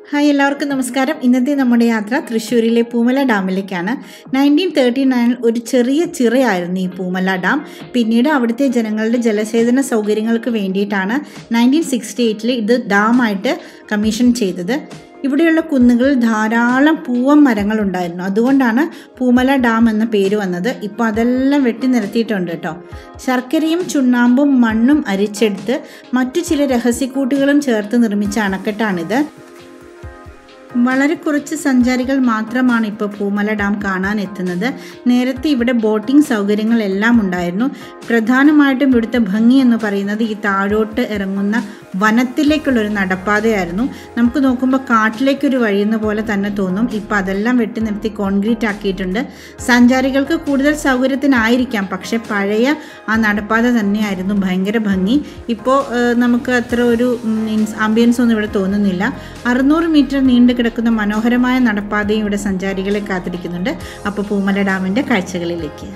hi എല്ലാവർക്കും നമസ്കാരം ഇന്നത്തെ നമ്മുടെ യാത്ര തൃശ്ശൂരിലെ പൂമല ഡാമിലേക്കാണ് നയൻറ്റീൻ തേർട്ടി നയനിൽ ഒരു ചെറിയ ചിറയായിരുന്നു ഈ പൂമല ഡാം പിന്നീട് അവിടുത്തെ ജനങ്ങളുടെ ജലസേചന സൗകര്യങ്ങൾക്ക് വേണ്ടിയിട്ടാണ് നയൻറ്റീൻ സിക്സ്റ്റി എയ്റ്റിൽ ഇത് ഡാമായിട്ട് കമ്മീഷൻ ചെയ്തത് ഇവിടെയുള്ള കുന്നുകളിൽ ധാരാളം പൂവൻ മരങ്ങളുണ്ടായിരുന്നു അതുകൊണ്ടാണ് പൂമല ഡാം എന്ന പേര് വന്നത് ഇപ്പോൾ അതെല്ലാം വെട്ടി നിരത്തിയിട്ടുണ്ട് കേട്ടോ ശർക്കരയും ചുണ്ണാമ്പും മണ്ണും അരിച്ചെടുത്ത് മറ്റു ചില രഹസ്യക്കൂട്ടുകളും ചേർത്ത് നിർമ്മിച്ച അണക്കെട്ടാണിത് വളരെ കുറച്ച് സഞ്ചാരികൾ മാത്രമാണ് ഇപ്പോൾ പൂമല ഡാം കാണാൻ എത്തുന്നത് നേരത്തെ ഇവിടെ ബോട്ടിംഗ് സൗകര്യങ്ങളെല്ലാം ഉണ്ടായിരുന്നു പ്രധാനമായിട്ടും ഇവിടുത്തെ ഭംഗി എന്ന് പറയുന്നത് ഈ താഴോട്ട് ഇറങ്ങുന്ന വനത്തിലേക്കുള്ളൊരു നടപ്പാതയായിരുന്നു നമുക്ക് നോക്കുമ്പോൾ കാട്ടിലേക്കൊരു വഴിയുന്ന പോലെ തന്നെ തോന്നും ഇപ്പോൾ അതെല്ലാം വെട്ടി നിർത്തി കോൺക്രീറ്റ് ആക്കിയിട്ടുണ്ട് സഞ്ചാരികൾക്ക് കൂടുതൽ സൗകര്യത്തിനായിരിക്കാം പക്ഷെ പഴയ ആ നടപ്പാത തന്നെയായിരുന്നു ഭയങ്കര ഭംഗി ഇപ്പോൾ നമുക്ക് അത്ര ഒരു ആംബിയൻസ് ഒന്നും ഇവിടെ തോന്നുന്നില്ല അറുന്നൂറ് മീറ്റർ നീണ്ടു കിടക്കുന്ന മനോഹരമായ നടപ്പാതയും ഇവിടെ സഞ്ചാരികളെ കാത്തിരിക്കുന്നുണ്ട് അപ്പോൾ പൂമല ഡാമിൻ്റെ കാഴ്ചകളിലേക്ക്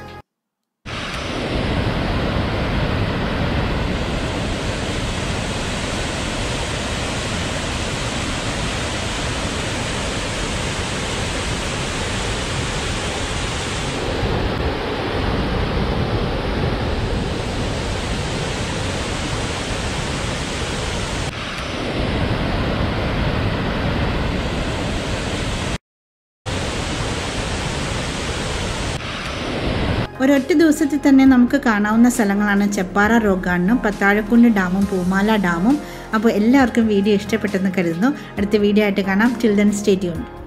ഒരൊറ്റ ദിവസത്തിൽ തന്നെ നമുക്ക് കാണാവുന്ന സ്ഥലങ്ങളാണ് ചെപ്പാറ റോക്ക് ഗാർഡനും പത്താഴക്കുണ്ട് ഡാമും പൂമാല ഡാമും അപ്പോൾ എല്ലാവർക്കും വീഡിയോ ഇഷ്ടപ്പെട്ടെന്ന് കരുതുന്നു അടുത്ത വീഡിയോ ആയിട്ട് കാണാം ടിൽ ദൻ സ്റ്റേ ട്യൂൺ